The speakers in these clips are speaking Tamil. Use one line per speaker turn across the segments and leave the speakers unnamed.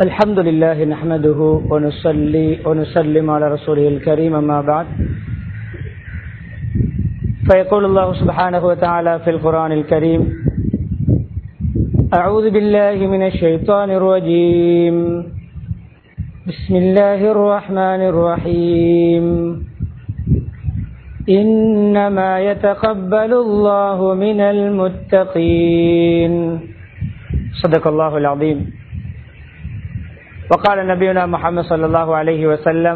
الحمد لله نحمده ونصلي ونسلم على رسوله الكريم أما بعد فيقول الله سبحانه وتعالى في القرآن الكريم أعوذ بالله من الشيطان الرجيم بسم الله الرحمن الرحيم إنما يتقبل الله من المتقين صدق الله العظيم وقال نبينا محمد صلى الله عليه وسلم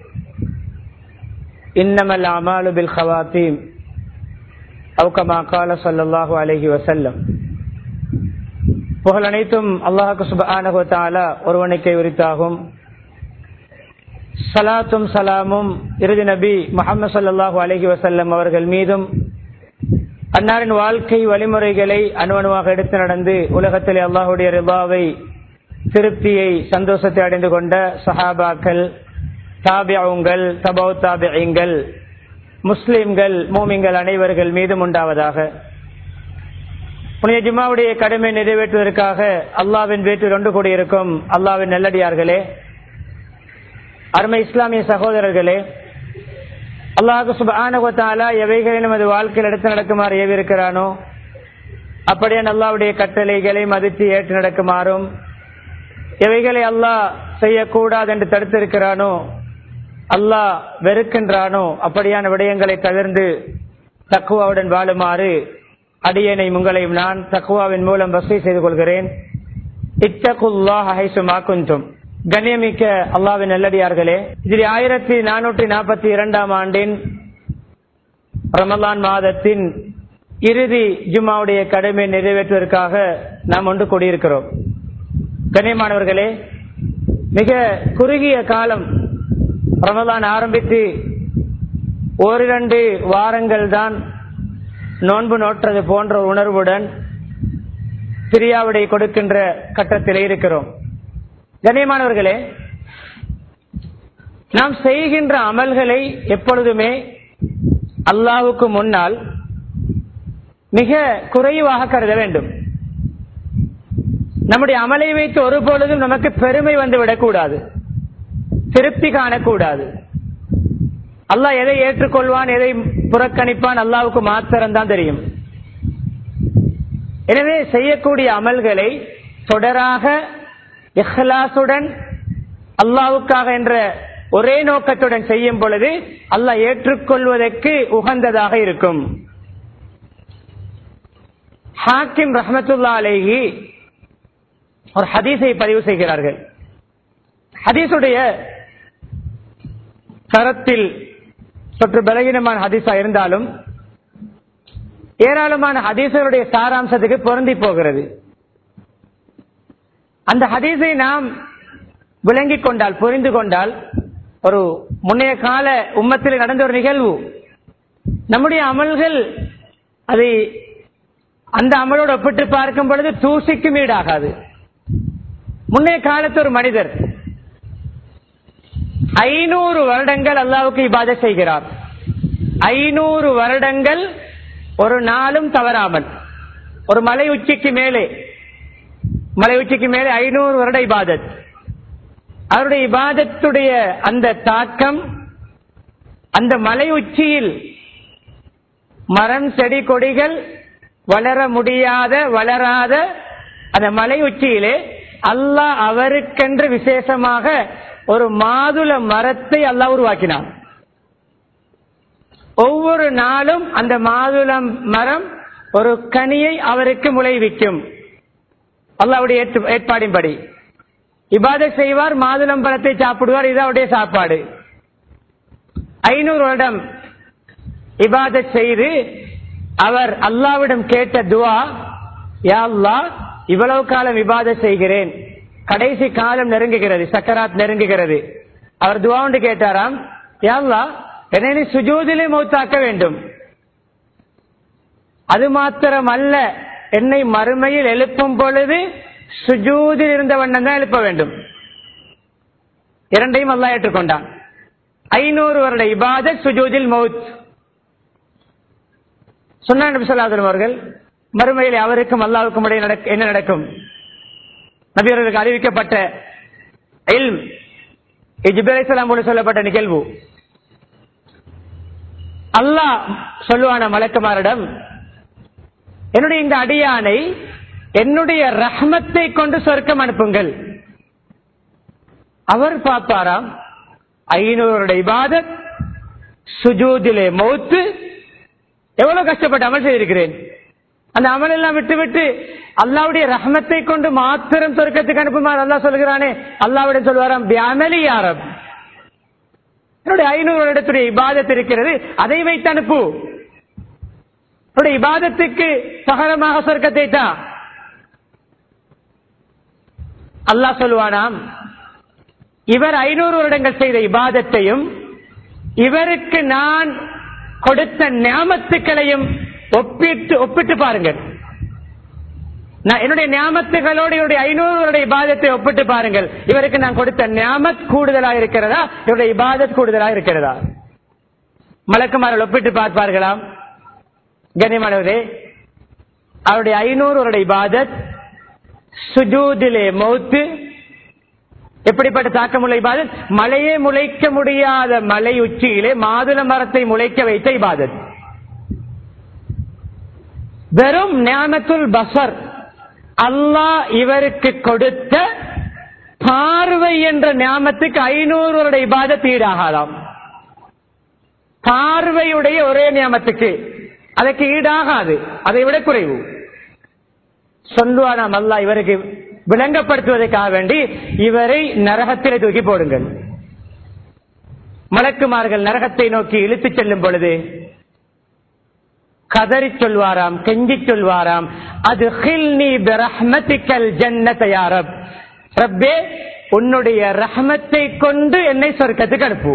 إنما الأعمال بالخواتيم أو كما قال صلى الله عليه وسلم புகழ் அனைத்தும் அல்லாஹுக்கு சுபானகு தாலா ஒருவனுக்கை உரித்தாகும் சலாத்தும் சலாமும் இறுதி நபி முகமது சல்லாஹூ அலஹி வசல்லம் அவர்கள் மீதும் அன்னாரின் வாழ்க்கை வழிமுறைகளை அணுவணுவாக எடுத்து நடந்து உலகத்திலே அல்லாஹுடைய ரிபாவை திருப்தியை சந்தோஷத்தை அடைந்து கொண்ட சஹாபாக்கள் தாபியாவுங்கள் தபௌ தாபியங்கள் முஸ்லிம்கள் மூமிங்கள் அனைவர்கள் மீதும் உண்டாவதாக புனித ஜிம்மாவுடைய கடமை நிறைவேற்றுவதற்காக அல்லாவின் வீட்டில் ஒன்று கூடியிருக்கும் அல்லாவின் நல்லடியார்களே அருமை இஸ்லாமிய சகோதரர்களே அல்லாஹு சுபானுகத்தாலா எவைகளை நமது வாழ்க்கையில் எடுத்து நடக்குமாறு ஏவிருக்கிறானோ அப்படியே அல்லாவுடைய கட்டளைகளை மதித்து ஏற்று நடக்குமாறும் எவைகளை அல்லாஹ் செய்யக்கூடாது என்று தடுத்திருக்கிறானோ அல்லாஹ் வெறுக்கின்றானோ அப்படியான விடயங்களை தவிர்ந்து தக்குவாவுடன் வாழுமாறு அடியனை உங்களையும் நான் தக்குவாவின் மூலம் வசதி செய்து கொள்கிறேன் இத்தகுல்லாஹும் கண்ணியமிக்க அல்லாவின் நல்லடியார்களே இதில் ஆயிரத்தி நானூற்றி நாற்பத்தி இரண்டாம் ஆண்டின் ரமலான் மாதத்தின் இறுதி ஜும்மாவுடைய கடமை நிறைவேற்றுவதற்காக நாம் ஒன்று கூடியிருக்கிறோம் கண்ணியமானவர்களே மிக குறுகிய காலம் ரமலான் ஆரம்பித்து ஓரிரண்டு வாரங்கள் தான் நோன்பு நோற்றது போன்ற உணர்வுடன் பிரியாவிடை கொடுக்கின்ற கட்டத்தில் இருக்கிறோம் கண்ணியமானவர்களே நாம் செய்கின்ற அமல்களை எப்பொழுதுமே அல்லாவுக்கு முன்னால் மிக குறைவாக கருத வேண்டும் நம்முடைய அமலை வைத்து ஒரு பொழுதும் நமக்கு பெருமை வந்துவிடக் கூடாது திருப்தி காணக்கூடாது அல்லாஹ் எதை ஏற்றுக்கொள்வான் எதை புறக்கணிப்பான் அல்லாவுக்கு மாத்திரம்தான் தெரியும் எனவே செய்யக்கூடிய அமல்களை தொடராக இஹ்லாசுடன் அல்லாவுக்காக என்ற ஒரே நோக்கத்துடன் செய்யும் பொழுது அல்லாஹ் ஏற்றுக்கொள்வதற்கு உகந்ததாக இருக்கும் ஹாக்கிம் ரஹமத்துல்லா அலேஹி ஒரு ஹதீஸை பதிவு செய்கிறார்கள் ஹதீஸுடைய கரத்தில் சற்று பலகீனமான ஹதீஸா இருந்தாலும் ஏராளமான ஹதீசருடைய சாராம்சத்துக்கு பொருந்தி போகிறது அந்த ஹதீஸை நாம் விளங்கிக் கொண்டால் புரிந்து கொண்டால் ஒரு முன்னைய கால உம்மத்தில் நடந்த ஒரு நிகழ்வு நம்முடைய அமல்கள் அதை அந்த அமலோடு ஒப்பிட்டு பார்க்கும் பொழுது தூசிக்கு மீடாகாது முன்னைய காலத்து ஒரு மனிதர் ஐநூறு வருடங்கள் அல்லாவுக்கு இபாத செய்கிறார் ஐநூறு வருடங்கள் ஒரு நாளும் தவறாமல் ஒரு மலை உச்சிக்கு மேலே மலை உச்சிக்கு மேலே ஐநூறு வருட இபாதத் அவருடைய இபாதத்துடைய அந்த தாக்கம் அந்த மலை உச்சியில் மரம் செடி கொடிகள் வளர முடியாத வளராத அந்த மலை உச்சியிலே அல்லாஹ் அவருக்கென்று விசேஷமாக ஒரு மாதுள மரத்தை அல்லாஹ் உருவாக்கினான் ஒவ்வொரு நாளும் அந்த மாதுளம் மரம் ஒரு கனியை அவருக்கு முளைவிக்கும் அல்லாவுடைய ஏற்பாடின்படி இபாத செய்வார் மாதுளம் பழத்தை சாப்பிடுவார் இது அவருடைய சாப்பாடு ஐநூறு வருடம் இபாத செய்து அவர் அல்லாவிடம் கேட்ட துவா யா அல்லா இவ்வளவு காலம் இபாத செய்கிறேன் கடைசி காலம் நெருங்குகிறது சக்கராத் நெருங்குகிறது அவர் துவா ஒன்று கேட்டாராம் யாழ்லா என்னை நீ சுஜூதிலே மௌத்தாக்க வேண்டும் அது மாத்திரம் அல்ல என்னை மறுமையில் எழுப்பும் பொழுது சுஜூதில் இருந்த வண்ணம் தான் எழுப்ப வேண்டும் இரண்டையும் அல்லா ஏற்றுக்கொண்டான் ஐநூறு வருட இபாத சுஜூதில் மவுத் சொன்ன நபி சொல்லாதன் அவர்கள் மறுமையில் அவருக்கும் அல்லாவுக்கும் இடையே நடக்க- என்ன நடக்கும் நபியர்களுக்கு அறிவிக்கப்பட்ட இல்ம் இஜிபேலாம் போல சொல்லப்பட்ட நிகழ்வு அல்லாஹ் சொல்லுவான மலக்குமாரிடம் என்னுடைய இந்த அடியானை என்னுடைய ரஹ்மத்தை கொண்டு சொர்க்கம் அனுப்புங்கள் அவர் பார்ப்பாராம் ஐநூறுடைய இபாதத் சுஜூதிலே மௌத்து எவ்வளவு கஷ்டப்பட்டு அமல் செய்திருக்கிறேன் அந்த அமல் எல்லாம் விட்டு விட்டு அல்லாவுடைய ரஹமத்தை கொண்டு மாத்திரம் சொர்க்கத்துக்கு அனுப்புமாறு அல்லாஹ் சொல்கிறானே அல்லாவிடம் சொல்வாராம் பியாமலி யாரம் என்னுடைய ஐநூறு இடத்துடைய இபாதத் இருக்கிறது அதை வைத்து அனுப்பு என்னுடைய இபாதத்துக்கு பகரமாக சொர்க்கத்தை தான் அல்லாஹ் சொல்வானாம் இவர் ஐநூறு வருடங்கள் செய்த இபாதத்தையும் இவருக்கு நான் கொடுத்த ஞாபத்துக்களையும் ஒப்பிட்டு ஒப்பிட்டு பாருங்கள் நான் என்னுடைய ஞாபத்துகளோடு இவருடைய ஐநூறு வருடைய இபாதத்தை ஒப்பிட்டு பாருங்கள் இவருக்கு நான் கொடுத்த ஞாபத் கூடுதலா இருக்கிறதா இவருடைய இபாதத் கூடுதலா இருக்கிறதா மலக்குமார்கள் ஒப்பிட்டு பார்ப்பார்களாம் கனிமானவரே அவருடைய ஐநூறு வருடைய இபாதத் சுஜூதிலே மௌத்து எப்படிப்பட்ட தாக்கமுள்ள இபாதத் மலையே முளைக்க முடியாத மலை உச்சியிலே மாதுள மரத்தை முளைக்க வைத்த இபாதத் வெறும் ஞானத்துல் பசர் அல்லாஹ் இவருக்கு கொடுத்த பார்வை என்ற ஞாபத்துக்கு ஐநூறு வருடைய இபாதத் ஈடாகலாம் பார்வையுடைய ஒரே நியமத்துக்கு அதற்கு ஈடாகாது அதை விட குறைவு சொல்லுவானாம் அல்லாஹ் இவருக்கு விளங்கப்படுத்துவதற்காக வேண்டி இவரை நரகத்திலே தூக்கி போடுங்கள் மலக்குமார்கள் நரகத்தை நோக்கி இழுத்துச் செல்லும் பொழுது கதறி சொல்வாராம் கெஞ்சி சொல்வாராம் அது ஹில்னி பிரஹ்மதிக்கல் ஜன்னதயாரப் ரப்பே உன்னுடைய ரஹமத்தை கொண்டு என்னை சொர்க்கத்துக்கு அனுப்பு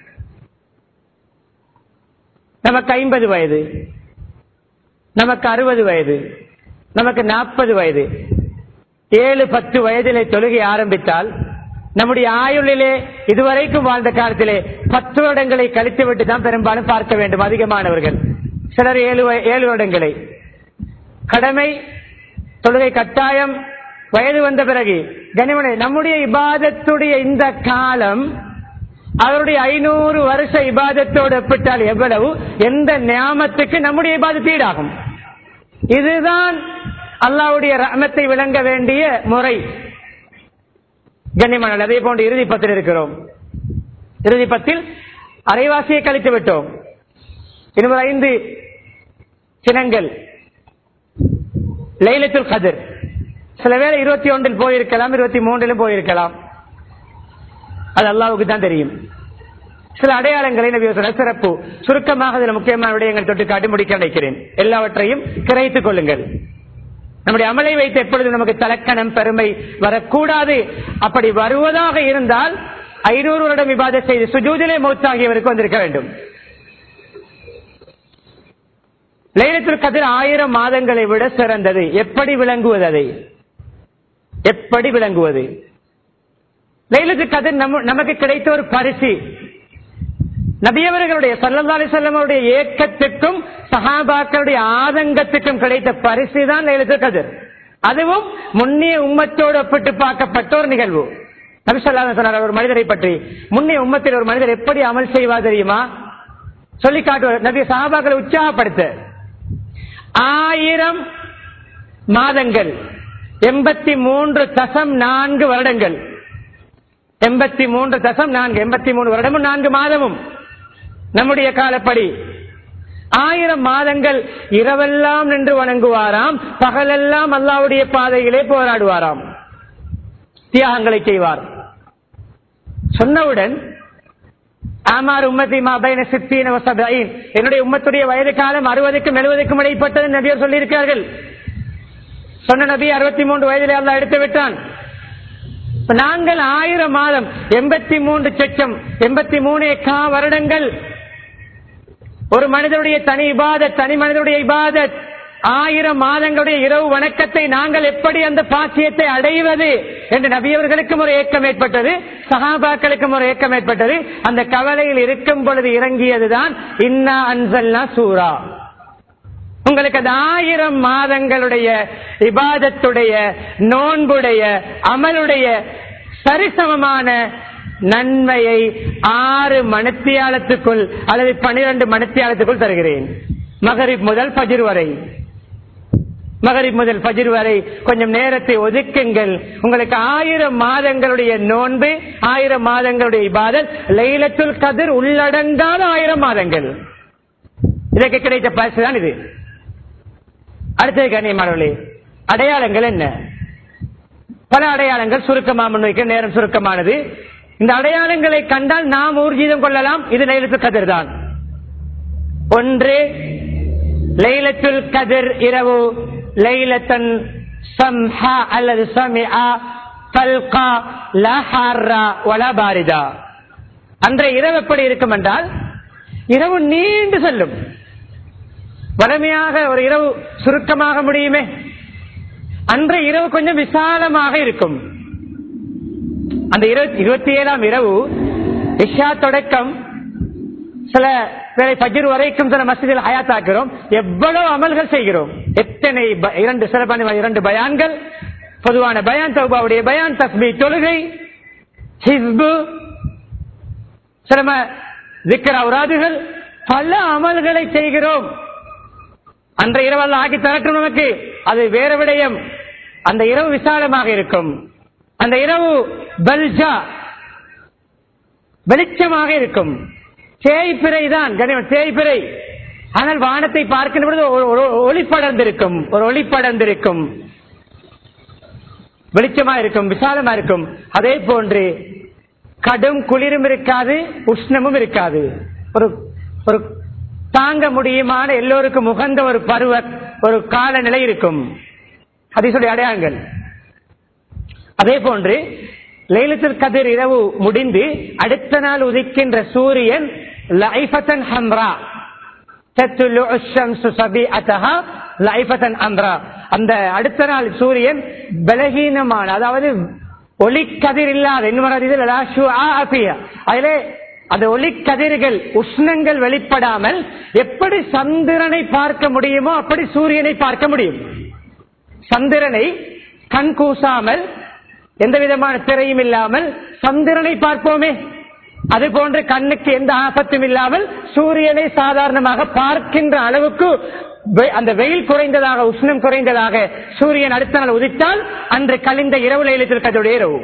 நமக்கு ஐம்பது வயது நமக்கு அறுபது வயது நமக்கு நாற்பது வயது ஏழு பத்து வயதிலே தொழுகை ஆரம்பித்தால் நம்முடைய ஆயுளிலே இதுவரைக்கும் வாழ்ந்த காலத்திலே பத்து வருடங்களை கழித்து விட்டு தான் பெரும்பாலும் பார்க்க வேண்டும் அதிகமானவர்கள் சிலர் ஏழு வய- ஏழு வருடங்களை கடமை தொழுகை கட்டாயம் வயது வந்த பிறகு கனிமனை நம்முடைய இபாதத்துடைய இந்த காலம் அவருடைய ஐநூறு வருஷ இபாதத்தோடு ஒப்பிட்டால் எவ்வளவு எந்த நியாமத்துக்கு நம்முடைய இபாதத்து ஈடாகும் இதுதான் அல்லாவுடைய ரஹமத்தை விளங்க வேண்டிய முறை கண்ணியமான அதே போன்று இறுதி பத்தில் இருக்கிறோம் இறுதி பத்தில் அரைவாசியை கழித்து விட்டோம் இன்னும் ஐந்து சினங்கள் லைலத்துல் கதிர் சில வேளை இருபத்தி ஒன்றில் போயிருக்கலாம் இருபத்தி மூன்றிலும் போயிருக்கலாம் அது அல்லாவுக்கு தான் தெரியும் சில அடையாளங்களை நபி சொன்ன சிறப்பு சுருக்கமாக இதில் முக்கியமான விடயங்கள் தொட்டு காட்டி முடிக்க நினைக்கிறேன் எல்லாவற்றையும் கிரகித்துக் கொள்ளுங்கள் நம்முடைய அமலை வைத்து எப்பொழுது நமக்கு தலக்கணம் பெருமை வரக்கூடாது அப்படி வருவதாக இருந்தால் ஐநூறு வருடம் விவாத செய்து சுஜூதிலே மௌத்தாகியவருக்கு வந்திருக்க வேண்டும் லைலத்துல் கதிர் ஆயிரம் மாதங்களை விட சிறந்தது எப்படி விளங்குவது அதை எப்படி விளங்குவது லைலத்துல் கதிர் நம்ம- நமக்கு கிடைத்த ஒரு பரிசு நபியவர்களுடைய சல்லல்லா அலிசல்லமுடைய ஏக்கத்துக்கும் சஹாபாக்களுடைய ஆதங்கத்துக்கும் கிடைத்த பரிசு தான் லைலத்துல் கதிர் அதுவும் முன்னிய உம்மத்தோடு ஒப்பிட்டு பார்க்கப்பட்ட ஒரு நிகழ்வு நபி ஸல்லல்லாஹு அலைஹி சொன்னார் ஒரு மனிதரை பற்றி முன்னிய உம்மத்தில் ஒரு மனிதர் எப்படி அமல் செய்வார் தெரியுமா சொல்லி காட்டுவார் நபி சஹாபாக்களை உற்சாகப்படுத்த ஆயிரம் மாதங்கள் எண்பத்தி மூன்று தசம் நான்கு வருடங்கள் எண்பத்தி மூன்று தசம் நான்கு எண்பத்தி மூணு வருடமும் நான்கு மாதமும் நம்முடைய காலப்படி ஆயிரம் மாதங்கள் இரவெல்லாம் நின்று வணங்குவாராம் பகலெல்லாம் அல்லாவுடைய பாதையிலே போராடுவாராம் தியாகங்களை செய்வார் சொன்னவுடன் ஆமார் உம்மத்தி மாபைன சித்தீன வசபைன் என்னுடைய உம்மத்துடைய வயது காலம் அறுபதுக்கும் எழுபதுக்கும் இடைப்பட்டது நபியர் சொல்லியிருக்கிறார்கள் சொன்ன நபி அறுபத்தி மூன்று வயதிலே அல்லாஹ் எடுத்து விட்டான் இப்ப நாங்கள் ஆயிரம் மாதம் எண்பத்தி மூன்று சொச்சம் எண்பத்தி மூணு கா வருடங்கள் ஒரு மனிதனுடைய தனி இபாதத் தனி மனிதனுடைய இபாதத் ஆயிரம் மாதங்களுடைய இரவு வணக்கத்தை நாங்கள் எப்படி அந்த பாக்கியத்தை அடைவது என்று நபியவர்களுக்கும் ஒரு ஏக்கம் ஏற்பட்டது சஹாபாக்களுக்கும் ஒரு ஏக்கம் ஏற்பட்டது அந்த கவலையில் இருக்கும் பொழுது இறங்கியதுதான் இன்னா அன்சல்னா சூரா உங்களுக்கு அந்த ஆயிரம் மாதங்களுடைய இபாதத்துடைய நோன்புடைய அமலுடைய சரிசமமான நன்மையை ஆறு மணித்தியாலத்துக்குள் அல்லது பனிரெண்டு மணித்தியாலத்துக்குள் தருகிறேன் மகரிப் முதல் பஜிர் வரை மகரிப் முதல் பஜிர் வரை கொஞ்சம் நேரத்தை ஒதுக்குங்கள் உங்களுக்கு ஆயிரம் மாதங்களுடைய நோன்பு ஆயிரம் மாதங்களுடைய இபாதத் லைலத்துல் கதிர் உள்ளடங்காத ஆயிரம் மாதங்கள் இதற்கு கிடைத்த பரிசு தான் இது அடுத்தது கண்ணியமானவர்களே அடையாளங்கள் என்ன பல அடையாளங்கள் சுருக்கமாக முன்வைக்க நேரம் சுருக்கமானது இந்த அடையாளங்களை கண்டால் நாம் ஊர்ஜிதம் கொள்ளலாம் இது லைலத்துல் கதிர் தான் ஒன்று லைலத்துல் கதிர் இரவு லைலத்தன் சம்ஹா அல்லது சமிஆ தல்கா லஹாரா வலா பாரிதா அன்றைய இரவு எப்படி இருக்கும் என்றால் இரவு நீண்டு செல்லும் வலிமையாக ஒரு இரவு சுருக்கமாக முடியுமே அன்றைய இரவு கொஞ்சம் விசாலமாக இருக்கும் அந்த இருபத்தி ஏழாம் இரவு இஷா தொடக்கம் சில வேலை பஜிர் வரைக்கும் சில மசிதில் ஹயாத்தாக்கிறோம் எவ்வளவு அமல்கள் செய்கிறோம் எத்தனை ப- இரண்டு சிறப்பான இரண்டு பயான்கள் பொதுவான பயான் தௌபாவுடைய பயான் தஸ்மி தொழுகை ஹிஸ்பு சிரம திக்கர் அவுராதுகள் பல அமல்களை செய்கிறோம் அன்றைய இரவல்ல ஆக்கி தரட்டும் நமக்கு அது வேற விடயம் அந்த இரவு விசாலமாக இருக்கும் அந்த இரவு பல்ஜா வெளிச்சமாக இருக்கும் தேய்பிறை தான் கனிமன் தேய்பிறை ஆனால் வானத்தை பார்க்கின்ற பொழுது ஒரு- ஒரு ஒளி படர்ந்திருக்கும் ஒரு ஒளி படர்ந்திருக்கும் வெளிச்சமா இருக்கும் விசாலமா இருக்கும் அதே போன்று கடும் குளிரும் இருக்காது உஷ்ணமும் இருக்காது ஒரு ஒரு தாங்க முடியுமான எல்லோருக்கும் உகந்த ஒரு பருவ ஒரு காலநிலை இருக்கும் ஹதீஸுடைய அடையாளங்கள் அதே போன்று லைலத்துல் கதிர் இரவு முடிந்து அடுத்த நாள் உதிக்கின்ற சூரியன் லைஃபத்தன் ஹம்ரா தத்துலு அஷம்சு சபீஅத்தஹா லைஃபத்தன் அம்ரா அந்த அடுத்த நாள் சூரியன் பலகீனமான அதாவது ஒளிக்கதிர் இல்லாத இன்னும் இதில் அதிலே அந்த ஒளிக்கதிர்கள் உஷ்ணங்கள் வெளிப்படாமல் எப்படி சந்திரனை பார்க்க முடியுமோ அப்படி சூரியனை பார்க்க முடியும் சந்திரனை கண் கூசாமல் எந்த விதமான திரையும் இல்லாமல் சந்திரனை பார்ப்போமே அது போன்று கண்ணுக்கு எந்த ஆபத்தும் இல்லாமல் சூரியனை சாதாரணமாக பார்க்கின்ற அளவுக்கு வெ- அந்த வெயில் குறைந்ததாக உஷ்ணம் குறைந்ததாக சூரியன் அடுத்த நாள் உதித்தால் அன்று கழிந்த இரவு லைலத்தில் கதோடைய இரவு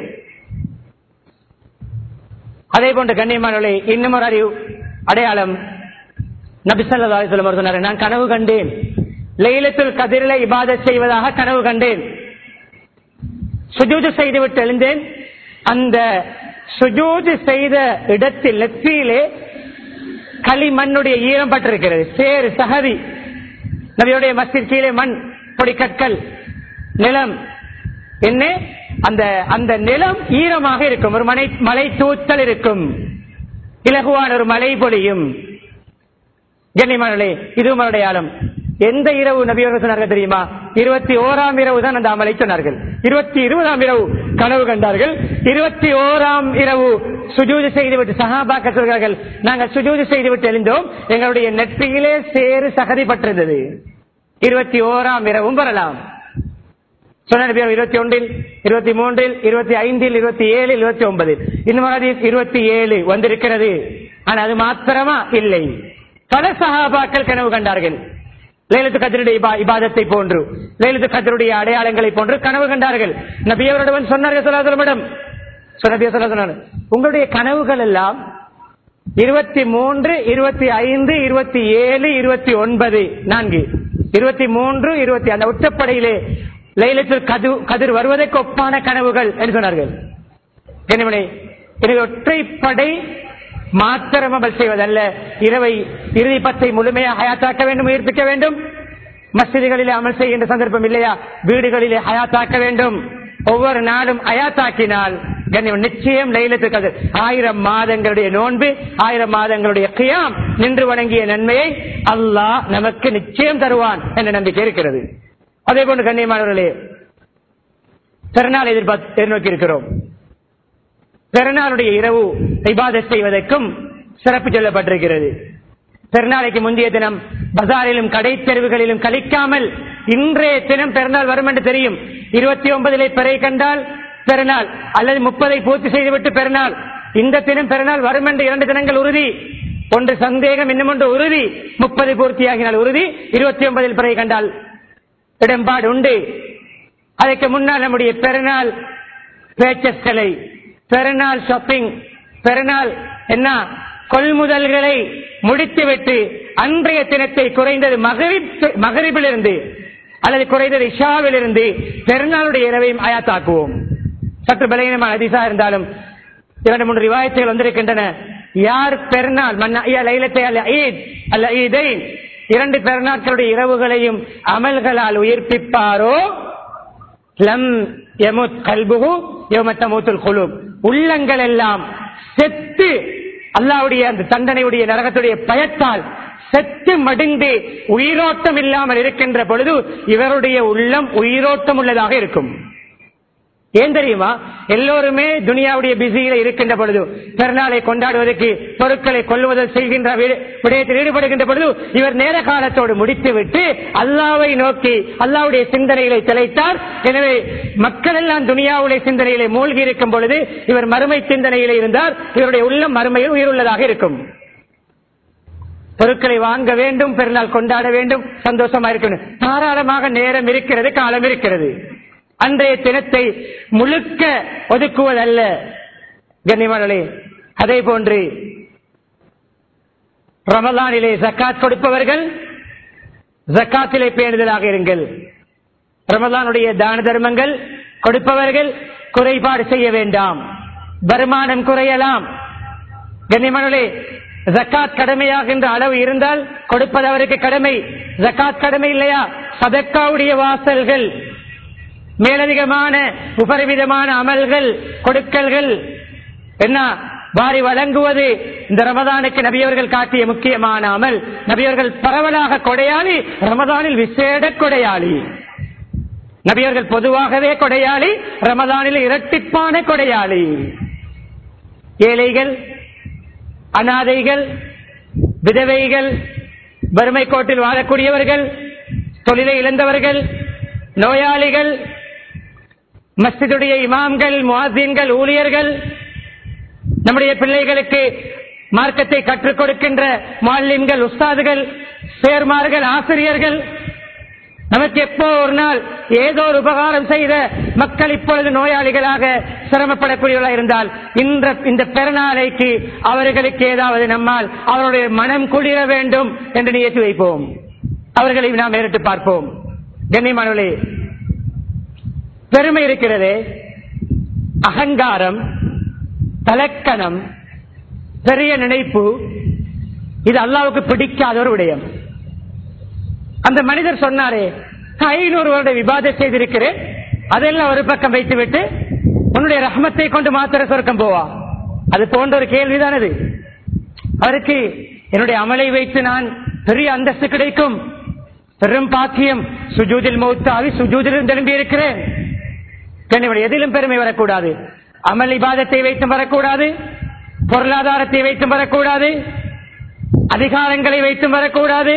அதே போன்ற கண்ணியமானவர்களே இன்னும் ஒரு அறிவு அடையாளம் நபிசல்லா அலிஸ்லம் அவர் சொன்னார் நான் கனவு கண்டேன் லைலத்துல் கதிரில இபாதத் செய்வதாக கனவு கண்டேன் சுஜூது செய்துவிட்டு எழுந்தேன் அந்த சுஜூது செய்த இடத்தில் லெத்தியிலே களிமண்ணுடைய ஈரம் பட்டிருக்கிறது சேறு சகதி நபியுடைய மஸ்ஜித் கீழே மண் பொடிக்கற்கள் நிலம் என்ன அந்த அந்த நிலம் ஈரமாக இருக்கும் ஒரு மலை மலை தூத்தல் இருக்கும் இலகுவான ஒரு மலை பொழியும் கண்ணியமானே இதுவும் அடையாளம் எந்த இரவு நபியர்கள் சொன்னார்கள் தெரியுமா இருபத்தி ஓராம் இரவு தான் அந்த அமலை சொன்னார்கள் இருபத்தி இருபதாம் இரவு கனவு கண்டார்கள் இருபத்தி ஓராம் இரவு சுஜூது செய்துவிட்டு சகாபாக்க சொல்கிறார்கள் நாங்கள் சுஜூது செய்துவிட்டு எழுந்தோம் எங்களுடைய நெற்றியிலே சேறு சகதிப்பட்டிருந்தது இருபத்தி ஓராம் இரவும் வரலாம் சொன்ன நபி இருபத்தி ஒன்றில் இருபத்தி மூன்றில் இருபத்தி ஐந்தில் இருபத்தி ஏழில் இருபத்தி ஒன்பதில் இன்னும் ஹதீஸ் இருபத்தி ஏழு வந்திருக்கிறது ஆனால் அது மாத்திரமா இல்லை பல சகாபாக்கள் கனவு கண்டார்கள் லைலத்து கதிருடைய இபா- இபாதத்தை போன்று லைலத்து கதிருடைய அடையாளங்களை போன்று கனவு கண்டார்கள் நபியவரிடம் சொன்னார்கள் சொல்லாதமிடம் நபிய சொன்னார் உங்களுடைய கனவுகள் எல்லாம் இருபத்தி மூன்று இருபத்தி ஐந்து இருபத்தி ஏழு இருபத்தி ஒன்பது நான்கு இருபத்தி மூன்று இருபத்தி அந்த உச்சப்படையிலே லைலத்தில் கது கதிர் வருவதற்கு ஒப்பான கனவுகள் என்று சொன்னார்கள் கனிமணி எனவே ஒற்றைப்படை மாத்திரம் அமல் செய்வதல்ல இரவை இறுதி பத்தை முழுமையாக ஹயாத்தாக்க வேண்டும் உயிர்ப்பிக்க வேண்டும் மஸ்ஜிதுகளிலே அமல் செய்கின்ற சந்தர்ப்பம் இல்லையா வீடுகளிலே ஹயாத்தாக்க வேண்டும் ஒவ்வொரு நாளும் அயாத்தாக்கினால் கண்ணியம் நிச்சயம் லைலத்து கதிர் ஆயிரம் மாதங்களுடைய நோன்பு ஆயிரம் மாதங்களுடைய கியாம் நின்று வணங்கிய நன்மையை அல்லாஹ் நமக்கு நிச்சயம் தருவான் என்ற நம்பிக்கை இருக்கிறது அதே போன்று கண்ணியமானவர்களே பிறநாள் எதிர்பார்த்து எதிர்நோக்கி இருக்கிறோம் பிறநாளுடைய இரவு இபாதத் செய்வதற்கும் சிறப்பு சொல்லப்பட்டிருக்கிறது பெருநாளைக்கு முந்தைய தினம் பஜாரிலும் கடை தெருவுகளிலும் கழிக்காமல் இன்றைய தினம் பெருநாள் வரும் என்று தெரியும் இருபத்தி ஒன்பதிலே பிறை கண்டால் பெருநாள் அல்லது முப்பதை பூர்த்தி செய்துவிட்டு பெருநாள் இந்த தினம் பெருநாள் வரும் என்று இரண்டு தினங்கள் உறுதி ஒன்று சந்தேகம் இன்னும் ஒன்று உறுதி முப்பது பூர்த்தியாகினால் உறுதி இருபத்தி ஒன்பதில் பிறகு கண்டால் இடம்பாடு உண்டு அதற்கு முன்னால் நம்முடைய பெருநாள் பேச்சஸ்களை பெருநாள் ஷாப்பிங் பெருநாள் என்ன கொள்முதல்களை முடித்துவிட்டு அன்றைய தினத்தை குறைந்தது மகரிபிலிருந்து அல்லது குறைந்தது இஷாவிலிருந்து பெருநாளுடைய இரவையும் ஆயாத்தாக்குவோம் சற்று பலகீனமான அதிசா இருந்தாலும் இரண்டு மூன்று ரிவாயத்துகள் வந்திருக்கின்றன யார் பெருநாள் லைலத்தை அல்ல ஈத் அல்ல ஈதை இரண்டு பெருநாட்களுடைய இரவுகளையும் அமல்களால் உயிர்ப்பிப்பாரோ லம் யமுத் கல்புகு யமத்தமூத்துல் குழு உள்ளங்கள் எல்லாம் செத்து அல்லாவுடைய அந்த தண்டனையுடைய நரகத்துடைய பயத்தால் செத்து மடிந்து உயிரோட்டம் இல்லாமல் இருக்கின்ற பொழுது இவருடைய உள்ளம் உயிரோட்டம் உள்ளதாக இருக்கும் ஏன் தெரியுமா எல்லோருமே துனியாவுடைய பிஸியில இருக்கின்ற பொழுது பெருநாளை கொண்டாடுவதற்கு பொருட்களை கொள்வதில் செய்கின்ற விடயத்தில் ஈடுபடுகின்ற பொழுது இவர் நேர காலத்தோடு முடித்துவிட்டு அல்லாவை நோக்கி அல்லாவுடைய சிந்தனைகளை திளைத்தார் எனவே மக்கள் எல்லாம் துனியாவுடைய சிந்தனையிலே மூழ்கி இருக்கும் பொழுது இவர் மறுமை சிந்தனையிலே இருந்தார் இவருடைய உள்ளம் மறுமையில் உயிருள்ளதாக இருக்கும் பொருட்களை வாங்க வேண்டும் பெருநாள் கொண்டாட வேண்டும் சந்தோஷமா இருக்கணும் தாராளமாக நேரம் இருக்கிறது காலம் இருக்கிறது அன்றைய தினத்தை முழுக்க ஒதுக்குவதல்ல கண்ணியமானே அதே போன்று ரமலானிலே ஜக்காத் கொடுப்பவர்கள் ஜக்காத்திலே பேணுதலாக இருங்கள் ரமலானுடைய தான தர்மங்கள் கொடுப்பவர்கள் குறைபாடு செய்ய வேண்டாம் வருமானம் குறையலாம் கண்ணியமானே ஜக்காத் கடமையாகின்ற அளவு இருந்தால் கொடுப்பது அவருக்கு கடமை ஜக்காத் கடமை இல்லையா சதக்காவுடைய வாசல்கள் மேலதிகமான உபரிவிதமான அமல்கள் கொடுக்கல்கள் என்ன வாரி வழங்குவது இந்த ரமதானுக்கு நபியவர்கள் காட்டிய முக்கியமான அமல் நபியவர்கள் பரவலாக கொடையாளி ரமதானில் விசேட கொடையாளி நபியர்கள் பொதுவாகவே கொடையாளி ரமதானில் இரட்டிப்பான கொடையாளி ஏழைகள் அனாதைகள் விதவைகள் வறுமை கோட்டில் வாழக்கூடியவர்கள் தொழிலை இழந்தவர்கள் நோயாளிகள் மஸ்ஜிதுடைய இமாம்கள் முவாசீன்கள் ஊழியர்கள் நம்முடைய பிள்ளைகளுக்கு மார்க்கத்தை கற்றுக் கொடுக்கின்ற மாலிம்கள் உஸ்தாதுகள் சேர்மார்கள் ஆசிரியர்கள் நமக்கு எப்போ ஒரு நாள் ஏதோ ஒரு உபகாரம் செய்த மக்கள் இப்பொழுது நோயாளிகளாக சிரமப்படக்கூடியவர்களாக இருந்தால் இந்த இந்த பெருநாளைக்கு அவர்களுக்கு ஏதாவது நம்மால் அவருடைய மனம் குளிர வேண்டும் என்று நியத்து வைப்போம் அவர்களை நாம் நேரிட்டு பார்ப்போம் கண்ணியமானவர்களே பெருமை இருக்கிறது அகங்காரம் தலக்கணம் பெரிய நினைப்பு இது அல்லாவுக்கு பிடிக்காத ஒரு விடயம் அந்த மனிதர் சொன்னாரே ஐநூறு வருட விவாத செய்திருக்கிறேன் அதெல்லாம் ஒரு பக்கம் வைத்துவிட்டு உன்னுடைய ரஹமத்தை கொண்டு மாத்திர சொர்க்கம் போவா அது போன்ற ஒரு கேள்விதான் அது அவருக்கு என்னுடைய அமலை வைத்து நான் பெரிய அந்தஸ்து கிடைக்கும் பெரும் பாக்கியம் சுஜூதில் மௌத்தாவி சுஜூதில் திரும்பி இருக்கிறேன் எதிலும் பெருமை வரக்கூடாது அமல் இபாதத்தை வைத்தும் வரக்கூடாது பொருளாதாரத்தை வைத்தும் வரக்கூடாது அதிகாரங்களை வைத்தும் வரக்கூடாது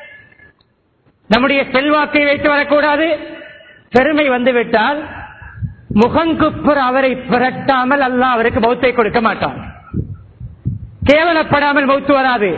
நம்முடைய செல்வாக்கை வைத்து வரக்கூடாது பெருமை வந்துவிட்டால் முகங்குப்புற அவரை புரட்டாமல் அல்ல அவருக்கு மௌத்தை கொடுக்க மாட்டான் கேவலப்படாமல் மௌத்து வராது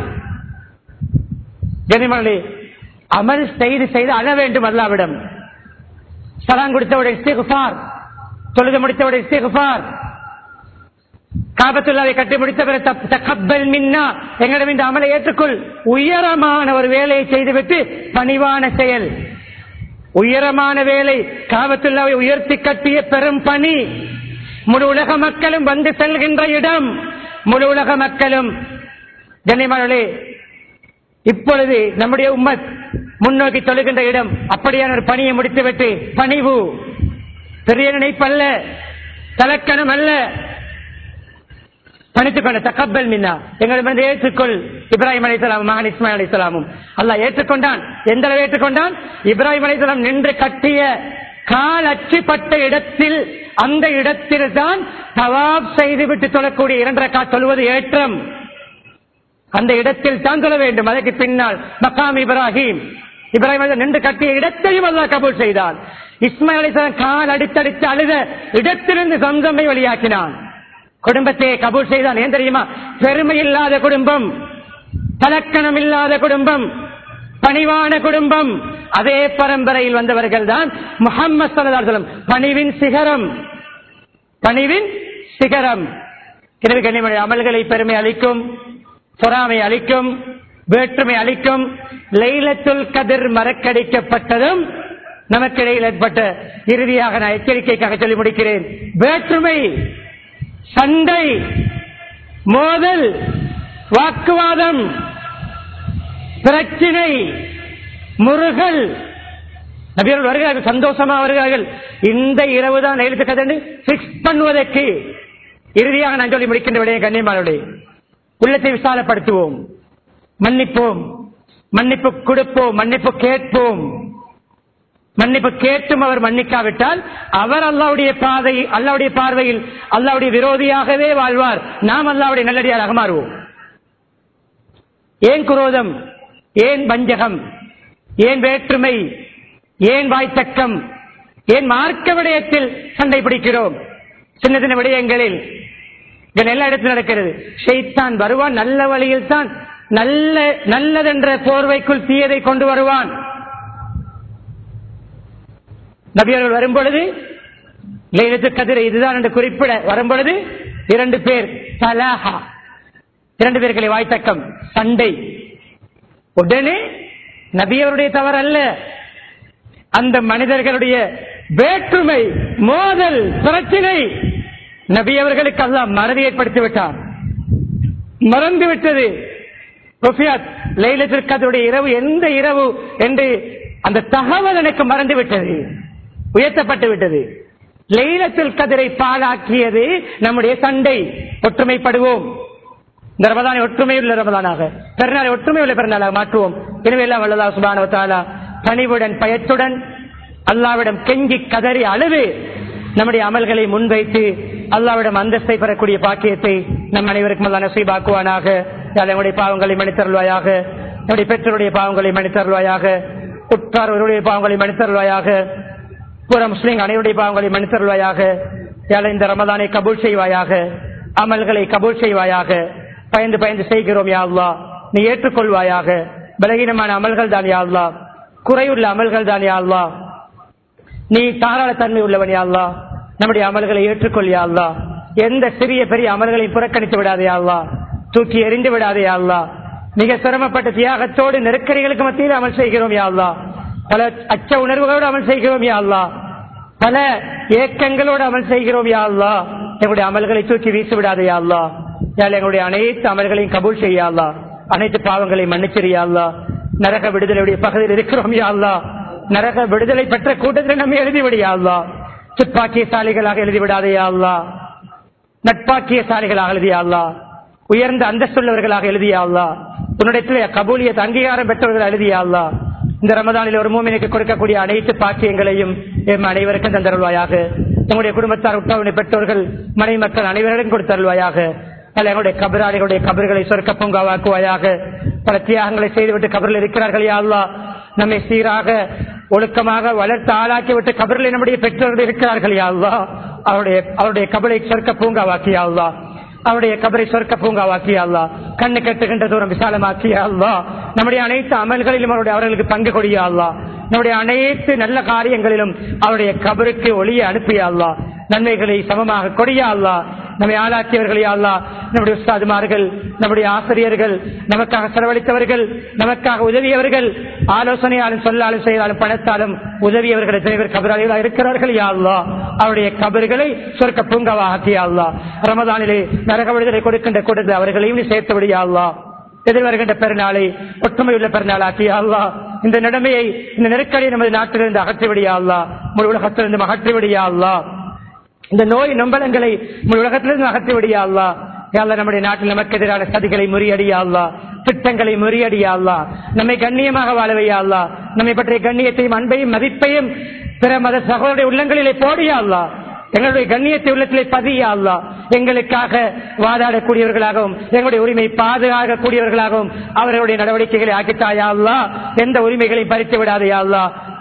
கனிமணி அமல் செய்து செய்து அழ வேண்டும் அல்லாவிடம் சலாம் கொடுத்தவுடைய இஸ்திகுபார் தொழுது முடித்தவுடைய இஸ்திகுபார் காபத்துள்ளாவை கட்டி முடித்த பிறகு தக்கப்பல் மின்னா எங்களிடம் இந்த அமலை ஏற்றுக்கொள் உயரமான ஒரு வேலையை செய்துவிட்டு பணிவான செயல் உயரமான வேலை காபத்துள்ளாவை உயர்த்தி கட்டிய பெரும் பணி முழு உலக மக்களும் வந்து செல்கின்ற இடம் முழு உலக மக்களும் கண்ணியமானே இப்பொழுது நம்முடைய உம்மத் முன்னோக்கி தொழுகின்ற இடம் அப்படியான ஒரு பணியை முடித்துவிட்டு பணிவு பெரிய நினைப்பல்ல தலக்கணம் அல்ல பணித்துக் கொண்ட தக்கப்பல் மின்னா எங்களிடம் ஏற்றுக்கொள் இப்ராஹிம் அலிசலாம் மகன் இஸ்மாயில் அலிசலாமும் அல்லா ஏற்றுக்கொண்டான் எந்த அளவு ஏற்றுக்கொண்டான் இப்ராஹிம் அலிசலாம் நின்று கட்டிய கால் அச்சுப்பட்ட இடத்தில் அந்த இடத்தில் தான் தவாப் செய்துவிட்டு தொழக்கூடிய இரண்டரை கா தொழுவது ஏற்றம் அந்த இடத்தில் தான் தொழ வேண்டும் அதற்கு பின்னால் மக்காம் இப்ராஹிம் இப்ராஹிம் நின்று கட்டிய இடத்தையும் அல்லா கபூல் செய்தான் இஸ்மாயில் அலிஸ்லாம் கால் அடித்தடித்து அழுத இடத்திலிருந்து சம்சமை வழியாக்கினான் குடும்பத்தை கபூல் செய்தான் ஏன் தெரியுமா பெருமை இல்லாத குடும்பம் தலக்கணம் இல்லாத குடும்பம் பணிவான குடும்பம் அதே பரம்பரையில் வந்தவர்கள் தான் முகம்மது சல்லாஹம் பணிவின் சிகரம் பணிவின் சிகரம் எனவே கண்ணியமணி அமல்களை பெருமை அளிக்கும் பொறாமை அளிக்கும் வேற்றுமை அளிக்கும் லைலத்துல் கதிர் மறக்கடிக்கப்பட்டதும் நமக்கு இடையில் ஏற்பட்ட இறுதியாக நான் எச்சரிக்கைக்காக சொல்லி முடிக்கிறேன் வேற்றுமை சண்டை மோதல் வாக்குவாதம் பிரச்சினை முருகல் நபியர்கள் வருகிறார்கள் சந்தோஷமா வருகிறார்கள் இந்த இரவு தான் எழுத்து கதை பிக்ஸ் பண்ணுவதற்கு இறுதியாக நான் சொல்லி முடிக்கின்ற விடைய கண்ணியமானுடைய உள்ளத்தை விசாலப்படுத்துவோம் மன்னிப்போம் மன்னிப்பு கொடுப்போம் மன்னிப்பு கேட்போம் மன்னிப்பு கேட்டும் அவர் மன்னிக்காவிட்டால் அவர் அல்லாவுடைய பாதை அல்லாவுடைய பார்வையில் அல்லாவுடைய விரோதியாகவே வாழ்வார் நாம் அல்லாவுடைய நல்லடியாராக மாறுவோம் ஏன் குரோதம் ஏன் வஞ்சகம் ஏன் வேற்றுமை ஏன் வாய்த்தக்கம் ஏன் மார்க்க விடயத்தில் சண்டை பிடிக்கிறோம் சின்ன சின்ன விடயங்களில் இது எல்லா இடத்திலும் நடக்கிறது ஷெய்தான் வருவான் நல்ல வழியில் தான் நல்ல நல்லதென்ற போர்வைக்குள் தீயதை கொண்டு வருவான் நபியர்கள் வரும்பொழுது லைலத்து கதிரை இதுதான் என்று குறிப்பிட வரும்பொழுது இரண்டு பேர் தலாஹா இரண்டு பேர்களை வாய்த்தக்கம் சண்டை உடனே நபியவருடைய தவறு அல்ல அந்த மனிதர்களுடைய வேற்றுமை மோதல் பிரச்சினை நபி அவர்களுக்கு அல்ல மறதி ஏற்படுத்தி விட்டார் மறந்து விட்டது லைலத்திற்கதுடைய இரவு எந்த இரவு என்று அந்த தகவல் எனக்கு மறந்து விட்டது உயர்த்தப்பட்டு விட்டது லைலத்தில் கதிரை பாழாக்கியது நம்முடைய சண்டை ஒற்றுமைப்படுவோம் இந்த ரமதானை ஒற்றுமை உள்ள ரமதானாக பெருநாளை ஒற்றுமை உள்ள பெருநாளாக மாற்றுவோம் எனவே எல்லாம் வல்லதா சுபான பணிவுடன் பயத்துடன் அல்லாவிடம் கெஞ்சி கதறி அழுது நம்முடைய அமல்களை முன்வைத்து அல்லாவிடம் அந்தஸ்தை பெறக்கூடிய பாக்கியத்தை நம் அனைவருக்கும் அல்லா நசீபாக்குவானாக நம்முடைய பாவங்களை மன்னித்தருள்வாயாக நம்முடைய பெற்றோருடைய பாவங்களை மன்னித்தருள்வாயாக உற்றாரோருடைய பாவங்களை மன்னித்தருள்வாயாக புற முஸ்லீம் அனைவருடைய பாவங்களை மன்னித்தருள்வாயாக இந்த ரமதானை கபூல் செய்வாயாக அமல்களை கபூல் செய்வாயாக பயந்து பயந்து செய்கிறோம் யா அல்லா நீ ஏற்றுக்கொள்வாயாக பலகீனமான அமல்கள் தான் யா அல்லா குறையுள்ள அமல்கள் தான் யா அல்லா நீ தாராள தன்மை உள்ளவன் யா அல்லா நம்முடைய அமல்களை ஏற்றுக்கொள் யா அல்லா எந்த சிறிய பெரிய அமல்களை புறக்கணித்து விடாதே அல்லா தூக்கி எறிந்து விடாதே அல்லா மிக சிரமப்பட்ட தியாகத்தோடு நெருக்கடிகளுக்கு மத்தியில் அமல் செய்கிறோம் யா அல்லா பல அச்ச உணர்வுகளோடு அமல் செய்கிறோம் யா அல்லா பல ஏக்கங்களோடு அமல் செய்கிறோம் யா அல்லா எங்களுடைய அமல்களை தூக்கி வீசி விடாதே யா அல்லா எங்களுடைய அனைத்து அமல்களையும் கபூல் செய்யா அல்லா அனைத்து பாவங்களையும் மன்னிச்சிரியா அல்லா நரக விடுதலையுடைய பகுதியில் இருக்கிறோம் யா அல்லா நரக விடுதலை பெற்ற கூட்டத்தில் நம்ம எழுதிவிடியா அல்லா துப்பாக்கியசாலிகளாக எழுதிவிடாதையா அல்லா நட்பாக்கியசாலிகளாக எழுதியா அல்லா உயர்ந்த அந்தஸ்துள்ளவர்களாக எழுதியா அல்லா உன்னிடத்தில் கபூலிய அங்கீகாரம் பெற்றவர்கள் எழுதியா அல்லா இந்த ரமதானில் ஒரு மூமினுக்கு கொடுக்கக்கூடிய அனைத்து பாக்கியங்களையும் எம் அனைவருக்கும் தந்தருள்வாயாக எங்களுடைய குடும்பத்தார் உற்றவனை பெற்றோர்கள் மனை மக்கள் அனைவரிடம் கொடுத்தருள்வாயாக பல எங்களுடைய கபராளிகளுடைய கபர்களை சொர்க்க பூங்காவாக்குவாயாக பல தியாகங்களை செய்துவிட்டு கபரில் இருக்கிறார்கள் யாழ்லா நம்மை சீராக ஒழுக்கமாக வளர்த்து ஆளாக்கி விட்டு கபரில் நம்முடைய பெற்றோர்கள் இருக்கிறார்கள் யாழ்லா அவருடைய அவருடைய கபலை சொர்க்க பூங்காவாக்கி யாழ்லா அவருடைய கபரை சொர்க்க பூங்காவாக்கி அல்லா கண்ணு கட்டுகின்ற தூரம் விசாலமாக்கி அல்லா நம்முடைய அனைத்து அமல்களிலும் அவருடைய அவர்களுக்கு பங்கு கொடிய அல்லா நம்முடைய அனைத்து நல்ல காரியங்களிலும் அவருடைய கபருக்கு ஒளியை அனுப்பிய அல்லா நன்மைகளை சமமாக கொடியா அல்லா நம்மை ஆளாக்கியவர்களே அல்லா நம்முடைய உஸ்தாதுமார்கள் நம்முடைய ஆசிரியர்கள் நமக்காக செலவழித்தவர்கள் நமக்காக உதவியவர்கள் ஆலோசனையாலும் சொல்லாலும் செய்தாலும் பணத்தாலும் உதவியவர்கள் எத்தனை பேர் கபராளிகளாக இருக்கிறார்கள் யா அல்லா அவருடைய கபர்களை சொர்க்க பூங்காவாக ஆக்கியா அல்லா ரமதானிலே நரக விடுதலை கொடுக்கின்ற கூட்டத்தில் அவர்களையும் நீ சேர்த்து விடியா அல்லா எதிர்வருகின்ற பெருநாளை ஒற்றுமையுள்ள பெருநாள் ஆக்கியா அல்லா இந்த நிலைமையை இந்த நெருக்கடியை நமது நாட்டிலிருந்து அகற்றிவிடியா அல்லா முழு உலகத்திலிருந்து அகற்றிவிடியா அல்லா இந்த நோய் நொம்பலங்களை உலகத்திலிருந்து அகற்றி விடியா அல்லா யாழ்லா நம்முடைய நாட்டில் நமக்கு எதிரான சதிகளை முறியடியா அல்லா திட்டங்களை முறியடியா அல்லா நம்மை கண்ணியமாக வாழவையா அல்லா நம்மை பற்றிய கண்ணியத்தையும் அன்பையும் மதிப்பையும் பிற மத சகோதரருடைய உள்ளங்களிலே போடியா அல்லா எங்களுடைய கண்ணியத்தை உள்ளத்திலே பதியா அல்லா எங்களுக்காக வாதாடக்கூடியவர்களாகவும் எங்களுடைய உரிமை பாதுகாக்கக்கூடியவர்களாகவும் அவர்களுடைய நடவடிக்கைகளை ஆக்கித்தாயா அல்லா எந்த உரிமைகளையும் பறித்து விடாதையா அல்லா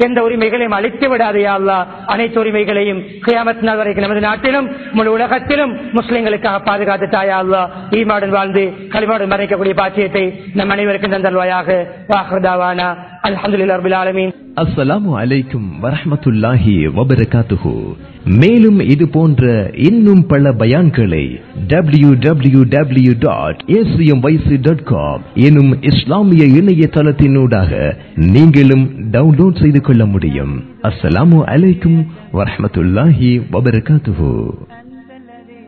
எந்த உரிமைகளையும் அழித்து விடாதே யா அல்லா அனைத்து உரிமைகளையும் கியாமத் நாள் வரைக்கும் நமது நாட்டிலும் முழு உலகத்திலும் முஸ்லிம்களுக்காக பாதுகாத்து தாயா அல்லா ஈமாடன் வாழ்ந்து களிமாடன் மறைக்கக்கூடிய பாக்கியத்தை நம் அனைவருக்கும் தந்தல்வாயாக வாஹர்தாவானா அல்ஹம்துலில்லாஹி ரபில் ஆலமீன்
அஸ்ஸலாமு அலைக்கும் வரஹ்மத்துல்லாஹி வபரகாத்துஹு மேலும் இது போன்ற இன்னும் பல பயான்களை W W W dot dot com எனும் இஸ்லாமிய இணையதளத்தினூடாக நீங்களும் டவுன்லோட் செய்து கொள்ள முடியும் அஸ்ஸலாமு அலைக்கும் வரஹ்மத்துல்லாஹி வபரகாத்துஹு